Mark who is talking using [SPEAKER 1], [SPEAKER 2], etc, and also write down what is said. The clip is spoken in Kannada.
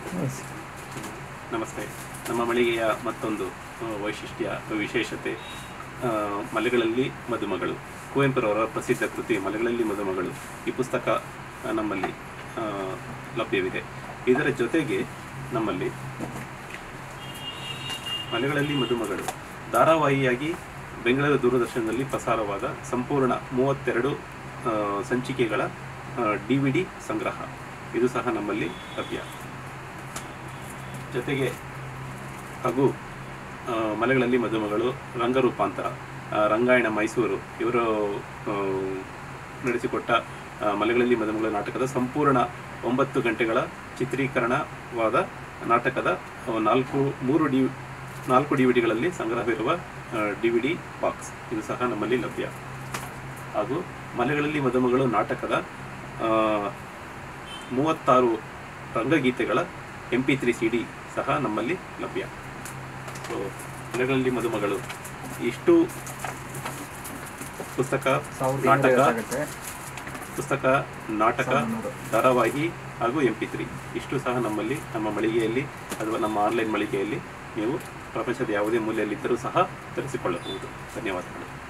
[SPEAKER 1] ನಮಸ್ತೆ ನಮ್ಮ ಮಳಿಗೆಯ ಮತ್ತೊಂದು ಆ, ವೈಶಿಷ್ಟ್ಯ ವಿಶೇಷತೆ ಆ, ಮಲೆಗಳಲ್ಲಿ ಮದುಮಗಳು ಕುವೆಂಪುರವರ ಪ್ರಸಿದ್ಧ ಕೃತಿ ಮಲೆಗಳಲ್ಲಿ ಮದುಮಗಳು ಈ ಪುಸ್ತಕ ಆ, ನಮ್ಮಲ್ಲಿ ಆ, ಲಭ್ಯವಿದೆ ಇದರ ಜೊತೆಗೆ ನಮ್ಮಲ್ಲಿ ಮಲೆಗಳಲ್ಲಿ ಮದುಮಗಳು ಧಾರಾವಾಹಿಯಾಗಿ ಬೆಂಗಳೂರು ದೂರದರ್ಶನದಲ್ಲಿ ಪ್ರಸಾರವಾದ ಸಂಪೂರ್ಣ ಮೂವತ್ತೆರಡು ಆ, ಸಂಚಿಕೆಗಳ ಡಿ ವಿ ಡಿ ಸಂಗ್ರಹ ಇದು ಸಹ ನಮ್ಮಲ್ಲಿ ಲಭ್ಯ ಜೊತೆಗೆ ಹಾಗೂ ಆ, ಮಲೆಗಳಲ್ಲಿ ಮದುಮಗಳು ರಂಗರೂಪಾಂತರ ಆ, ರಂಗಾಯಣ ಮೈಸೂರು ಇವರು ಆ, ನಡೆಸಿಕೊಟ್ಟ ಆ, ಮಲೆಗಳಲ್ಲಿ ಮದುಮಗಳ ನಾಟಕದ ಸಂಪೂರ್ಣ ಒಂಬತ್ತು ಗಂಟೆಗಳ ಚಿತ್ರೀಕರಣವಾದ ನಾಟಕದ ಆ, ನಾಲ್ಕು ಮೂರು ಡಿ ನಾಲ್ಕು ಡಿ ವಿ ಡಿಗಳಲ್ಲಿ ಸಂಗ್ರಹವಿರುವ ಡಿ ವಿ ಡಿ ಬಾಕ್ಸ್ ಇದು ಸಹ ನಮ್ಮಲ್ಲಿ ಲಭ್ಯ ಹಾಗೂ ಮಲೆಗಳಲ್ಲಿ ಮದುಮಗಳು ನಾಟಕದ ಆ, ಮೂವತ್ತಾರು ರಂಗಗೀತೆಗಳ M P three C D ಸಹ ನಮ್ಮಲ್ಲಿ ಲಭ್ಯ ಸೊ ಮಲೆಗಳಲ್ಲಿ ಮದುಮಗಳು ಇಷ್ಟು ಪುಸ್ತಕ
[SPEAKER 2] ಸಾವಿರದ
[SPEAKER 1] ನಾಟಕ
[SPEAKER 2] ಇನ್ನೂರ ಐವತ್ತಾಗುತ್ತೆ.
[SPEAKER 1] ಪುಸ್ತಕ ನಾಟಕ
[SPEAKER 2] ಸಾವಿರದ ಮುನ್ನೂರು.
[SPEAKER 1] ಧಾರಾವಾಹಿ ಹಾಗೂ ಎಂ ಪಿ ತ್ರೀ ಇಷ್ಟು ಸಹ ನಮ್ಮಲ್ಲಿ ನಮ್ಮ ಮಳಿಗೆಯಲ್ಲಿ ಅಥವಾ ನಮ್ಮ ಆನ್ಲೈನ್ ಮಳಿಗೆಯಲ್ಲಿ ನೀವು ಪ್ರಪಂಚದ ಯಾವುದೇ ಮೂಲೆಯಲ್ಲಿದ್ದರೂ ಸಹ ತರಿಸಿಕೊಳ್ಳಬಹುದು ಧನ್ಯವಾದಗಳು